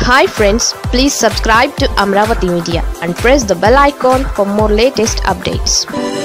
hi friends please subscribe to Amaravati media and press the bell icon for more latest updates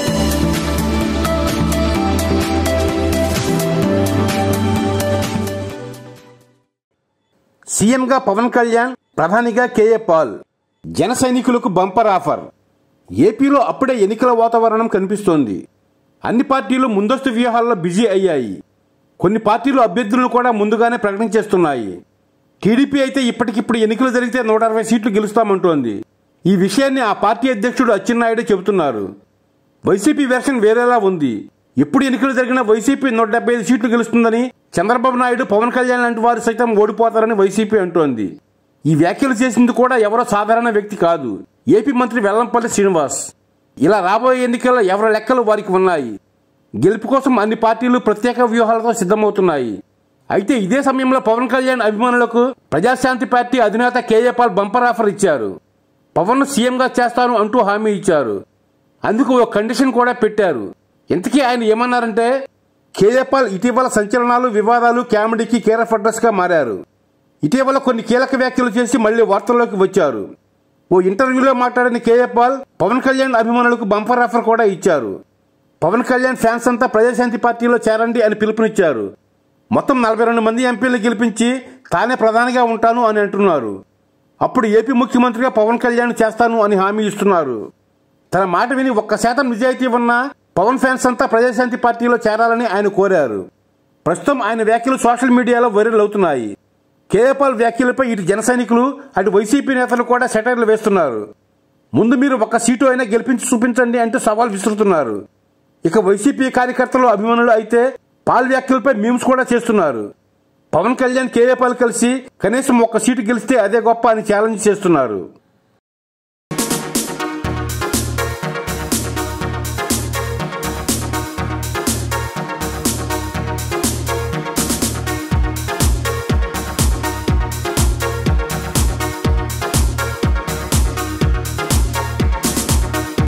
సీఎంగా పవన్ కళ్యాణ్ ప్రధానిగా KA Paul జన సైనికులకు bumper offer ఏపీలో అప్పుడే ఎన్నికల వాతావరణం కనిపిస్తోంది అన్ని పార్టీలు ముందస్తు వ్యూహాల్లో బిజీ అయ్యాయి కొన్ని పార్టీలు అభ్యర్థులను కూడా ముందుగానే ప్రకటించేస్తున్నాయి టీడీపీ అయితే ఇప్పటికిప్పుడు ఎన్నికలు జరిగితే నూట అరవై సీట్లు గెలుస్తామంటోంది ఈ విషయాన్ని ఆ పార్టీ అధ్యక్షుడు అచ్చెన్నాయుడు చెబుతున్నారు వైసీపీ వెర్షన్ వేరేలా ఉంది ఎప్పుడు ఎన్నికలు జరిగినా వైసీపీ నూట డెబ్బై ఐదు సీట్లు గెలుస్తుందని చంద్రబాబు నాయుడు పవన్ కళ్యాణ్ లాంటి వారు సైతం ఓడిపోతారని వైసీపీ అంటోంది ఈ వ్యాఖ్యలు చేసింది కూడా ఎవరో సాధారణ వ్యక్తి కాదు ఏపీ మంత్రి వెల్లంపల్లి శ్రీనివాస్ ఇలా రాబోయే ఎన్నికల్లో ఎవరి లెక్కలు వారికి ఉన్నాయి గెలుపు కోసం అన్ని పార్టీలు ప్రత్యేక వ్యూహాలతో సిద్ధమవుతున్నాయి అయితే ఇదే సమయంలో పవన్ కళ్యాణ్ అభిమానులకు ప్రజాశాంతి పార్టీ అధినేత కేఏ పాల్ బంపర్ ఆఫర్ ఇచ్చారు పవన్ సీఎంగా చేస్తాను అంటూ హామీ ఇచ్చారు అందుకు ఒక కండిషన్ కూడా పెట్టారు ఇంతకీ ఆయన ఏమన్నారంటే కేఏపాల్ ఇటీవల సంచలనాలు వివాదాలు కామెడీకి కేరఫ్ అడ్రస్ గా మారారు ఇటీవల కొన్ని కీలక వ్యాఖ్యలు చేసి మళ్లీ వార్తల్లోకి వచ్చారు ఓ ఇంటర్వ్యూలో మాట్లాడిన కేఏపాల్ పవన్ కళ్యాణ్ అభిమానులకు బంపర్ ఆఫర్ కూడా ఇచ్చారు పవన్ కళ్యాణ్ ఫ్యాన్స్ అంతా ప్రజాశాంతి పార్టీలో చేరండి అని పిలుపునిచ్చారు మొత్తం నలభై రెండు మంది ఎంపీలు గెలిపించి తానే ప్రధానిగా ఉంటాను అని అంటున్నారు అప్పుడు ఏపీ ముఖ్యమంత్రిగా పవన్ కళ్యాణ్ చేస్తాను అని హామీ ఇస్తున్నారు తన మాట విని ఒక్క శాతం నిజాయితీ ఉన్న పవన్ ఫ్యాన్స్ అంతా ప్రజాశాంతి పార్టీలో చేరాలని ఆయన కోరారు ప్రస్తుతం ఆయన వ్యాఖ్యలు సోషల్ మీడియాలో వైరల్ అవుతున్నాయి కేఏపాల్ వ్యాఖ్యలపై ఇటు జన సైనికులు అటు వైసీపీ నేతలు కూడా సెటైర్లు వేస్తున్నారు ముందు మీరు ఒక్క సీటు అయినా గెలిపించి చూపించండి అంటూ సవాల్ విసురుతున్నారు ఇక వైసీపీ కార్యకర్తలు అభిమానులు అయితే పాల్ వ్యాఖ్యలపై మీమ్స్ కూడా చేస్తున్నారు పవన్ కళ్యాణ్ కేఏపాల్ కలిసి కనీసం ఒక్క సీటు గెలిస్తే అదే గొప్ప అని ఛాలెంజ్ చేస్తున్నారు